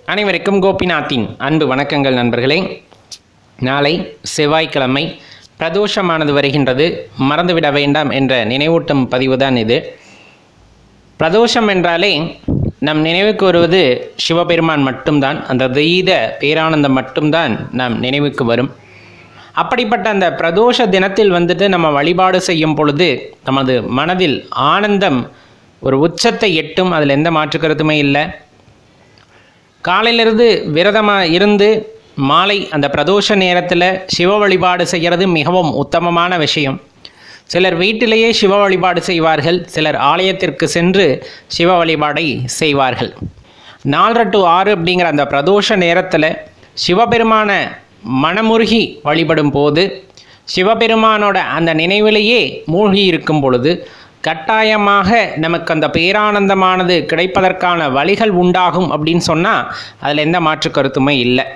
அனைவருக்கும் கோபிநாத்தின் அன்பு வணக்கங்கள் நண்பர்களே நாளை செவ்வாய்க்கிழமை பிரதோஷமானது வருகின்றது மறந்துவிட வேண்டாம் என்ற நினைவூட்டும் பதிவுதான் இது பிரதோஷம் என்றாலே நம் நினைவுக்கு வருவது சிவபெருமான் மட்டும்தான் அந்த தெய்த பேரானந்தம் மட்டும்தான் நம் நினைவுக்கு வரும் அப்படிப்பட்ட அந்த பிரதோஷ தினத்தில் வந்துட்டு நம்ம வழிபாடு செய்யும் பொழுது நமது மனதில் ஆனந்தம் ஒரு உச்சத்தை எட்டும் அதில் எந்த மாற்று கருத்துமே இல்லை காலையிலிருந்து விரதமாக இருந்து மாலை அந்த பிரதோஷ நேரத்தில் சிவ வழிபாடு செய்கிறது மிகவும் உத்தமமான விஷயம் சிலர் வீட்டிலேயே சிவ வழிபாடு செய்வார்கள் சிலர் ஆலயத்திற்கு சென்று சிவ வழிபாடை செய்வார்கள் நாலரை டு ஆறு அப்படிங்கிற அந்த பிரதோஷ நேரத்தில் சிவபெருமான மனமுருகி வழிபடும் போது சிவபெருமானோட அந்த நினைவிலேயே மூழ்கி இருக்கும் பொழுது கட்டாயமாக நமக்கு அந்த பேரானந்தமானது கிடைப்பதற்கான வழிகள் உண்டாகும் அப்படின்னு சொன்னால் அதில் எந்த மாற்று கருத்துமே இல்லை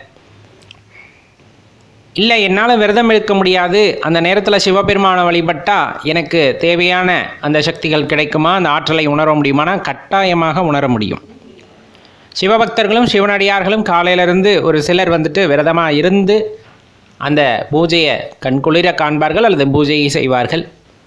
இல்லை என்னால் விரதம் இருக்க முடியாது அந்த நேரத்தில் சிவபெருமானை வழிபட்டால் எனக்கு தேவையான அந்த சக்திகள் கிடைக்குமா அந்த ஆற்றலை உணர முடியுமானா கட்டாயமாக உணர முடியும் சிவபக்தர்களும் சிவனடியார்களும் காலையிலிருந்து ஒரு சிலர் வந்துட்டு விரதமாக இருந்து அந்த பூஜையை கண்குளிர காண்பார்கள் அல்லது பூஜையை செய்வார்கள்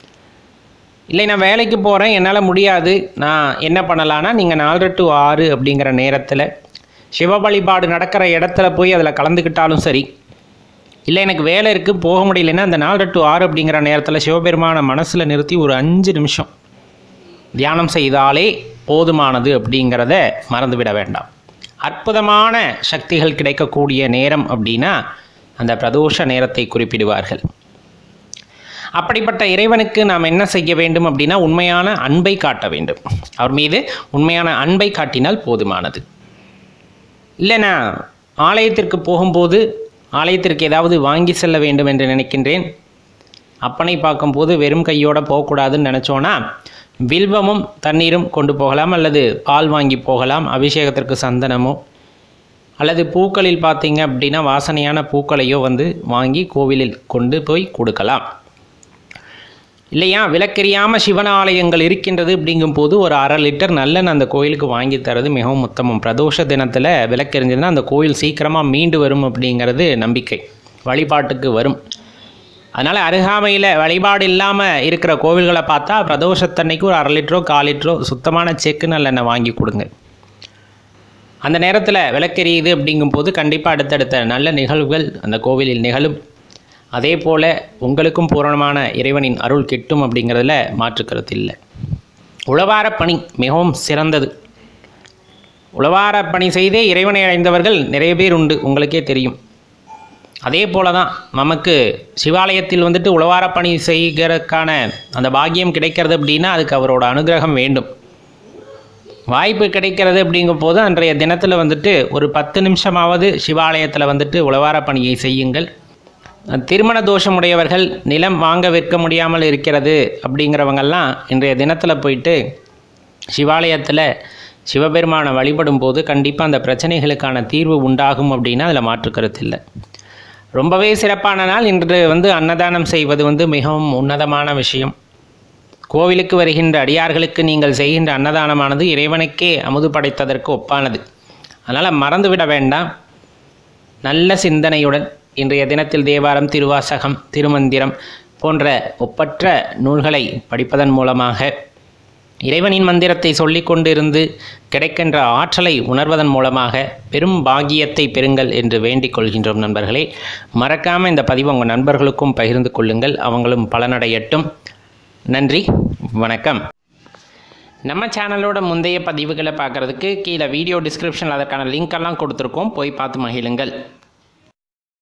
இல்லை நான் வேலைக்கு போகிறேன் என்னால் முடியாது நான் என்ன பண்ணலான்னா நீங்கள் நாலு டு ஆறு அப்படிங்கிற நேரத்தில் சிவ வழிபாடு நடக்கிற இடத்துல போய் அதில் கலந்துக்கிட்டாலும் சரி இல்லை எனக்கு வேலை இருக்குது போக முடியலன்னா அந்த நாலு டு ஆறு அப்படிங்கிற நேரத்தில் சிவபெருமான மனசில் நிறுத்தி ஒரு அஞ்சு நிமிஷம் தியானம் செய்தாலே போதுமானது அப்படிங்கிறத மறந்துவிட வேண்டாம் அற்புதமான சக்திகள் கிடைக்கக்கூடிய நேரம் அப்படின்னா அந்த பிரதோஷ நேரத்தை குறிப்பிடுவார்கள் அப்படிப்பட்ட இறைவனுக்கு நாம் என்ன செய்ய வேண்டும் அப்படின்னா உண்மையான அன்பை காட்ட வேண்டும் அவர் மீது உண்மையான அன்பை காட்டினால் போதுமானது இல்லைனா ஆலயத்திற்கு போகும்போது ஆலயத்திற்கு ஏதாவது வாங்கி செல்ல வேண்டும் என்று நினைக்கின்றேன் அப்பனை பார்க்கும்போது வெறும் கையோடு போகக்கூடாதுன்னு நினச்சோன்னா வில்வமும் தண்ணீரும் கொண்டு போகலாம் அல்லது பால் வாங்கி போகலாம் அபிஷேகத்திற்கு சந்தனமோ அல்லது பூக்களில் பார்த்தீங்க அப்படின்னா வாசனையான பூக்களையோ வந்து வாங்கி கோவிலில் கொண்டு போய் கொடுக்கலாம் இல்லையா விளக்கெரியாமல் சிவன் ஆலயங்கள் இருக்கின்றது அப்படிங்கும்போது ஒரு அரை லிட்டர் நல்லெண்ணெய் அந்த கோயிலுக்கு வாங்கி தரது மிகவும் உத்தமம் பிரதோஷ தினத்தில் விளக்கெரிஞ்சதுன்னா அந்த கோயில் சீக்கிரமாக மீண்டு வரும் அப்படிங்கிறது நம்பிக்கை வழிபாட்டுக்கு வரும் அதனால் அருகாமையில் வழிபாடு இல்லாமல் இருக்கிற கோவில்களை பார்த்தா பிரதோஷத்தன்னைக்கு ஒரு அரை லிட்டரோ கால் லிட்டரோ சுத்தமான செக்கு நல்லெண்ணெய் வாங்கி கொடுங்க அந்த நேரத்தில் விளக்கெரியுது அப்படிங்கும்போது கண்டிப்பாக அடுத்தடுத்த நல்ல நிகழ்வுகள் அந்த கோவிலில் நிகழும் அதே போல் உங்களுக்கும் பூரணமான இறைவனின் அருள் கிட்டும் அப்படிங்கிறதுல மாற்று கருத்து இல்லை உழவார பணி மிகவும் சிறந்தது உழவார பணி செய்தே இறைவனை அடைந்தவர்கள் நிறைய பேர் உண்டு உங்களுக்கே தெரியும் அதே போல தான் நமக்கு சிவாலயத்தில் வந்துட்டு உழவார பணி செய்கிறதுக்கான அந்த பாக்கியம் கிடைக்கிறது அப்படின்னா அதுக்கு அவரோட அனுகிரகம் வேண்டும் வாய்ப்பு கிடைக்கிறது அப்படிங்கும் போது அன்றைய தினத்தில் வந்துட்டு ஒரு பத்து நிமிஷமாவது சிவாலயத்தில் வந்துட்டு உழவார பணியை செய்யுங்கள் திருமண தோஷமுடையவர்கள் நிலம் வாங்க விற்க முடியாமல் இருக்கிறது அப்படிங்கிறவங்கெல்லாம் இன்றைய தினத்தில் போயிட்டு சிவாலயத்தில் சிவபெருமானை வழிபடும் போது கண்டிப்பாக அந்த பிரச்சனைகளுக்கான தீர்வு உண்டாகும் அப்படின்னா அதில் மாற்று கருத்து இல்லை ரொம்பவே சிறப்பான நாள் இன்று வந்து அன்னதானம் செய்வது வந்து மிகவும் உன்னதமான விஷயம் கோவிலுக்கு வருகின்ற அடியார்களுக்கு நீங்கள் செய்கின்ற அன்னதானமானது இறைவனுக்கே அமுது படைத்ததற்கு ஒப்பானது அதனால் மறந்துவிட வேண்டாம் நல்ல சிந்தனையுடன் இன்றைய தினத்தில் தேவாரம் திருவாசகம் திருமந்திரம் போன்ற ஒப்பற்ற நூல்களை படிப்பதன் மூலமாக இறைவனின் மந்திரத்தை சொல்லிக் கொண்டிருந்து கிடைக்கின்ற ஆற்றலை உணர்வதன் மூலமாக பெரும் பாகியத்தை பெறுங்கள் என்று வேண்டிக் கொள்கின்றோம் நண்பர்களே மறக்காமல் இந்த பதிவு உங்கள் நண்பர்களுக்கும் பகிர்ந்து கொள்ளுங்கள் அவங்களும் பலனடையட்டும் நன்றி வணக்கம் நம்ம சேனலோட முந்தைய பதிவுகளை பார்க்குறதுக்கு கீழே வீடியோ டிஸ்கிரிப்ஷனில் அதற்கான லிங்க் எல்லாம் கொடுத்துருக்கோம் போய் பார்த்து மகிழுங்கள்